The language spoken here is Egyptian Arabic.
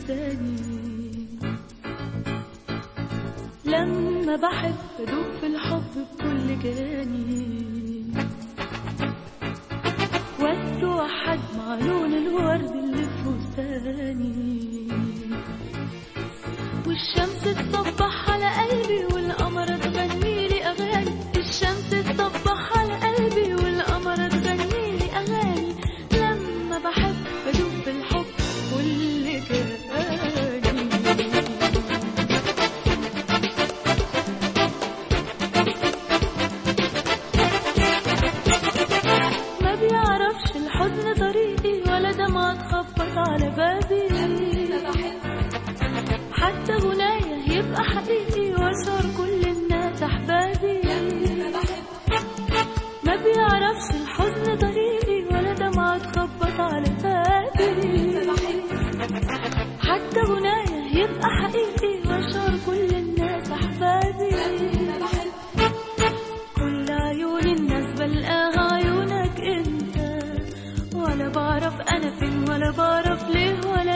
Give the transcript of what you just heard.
تاني لما بحب بدوب في الحب بكل جاني واتوحد مع لون الورد اللي في فستاني والشمس تصبح على قلبي والقمر تغني لي اغاني الشمس تصبح على قلبي والقمر تغني لي اغاني لما بحب بدوب في الحب كل جاني ما بيعرفش الحزن طريقي ولا دمعة تخبط على بابي حتى غناية يبقى حقيقي وصار كل الناس أحبابي ما بيعرفش الحزن طريقي ولا دمعة تخبط على بابي حتى غناية يبقى حقيقي وصار كل الناس أحبابي كل عيون الناس بلقاها عيونك انت ولا بعرف انا فين ولا بعرف ليه ولا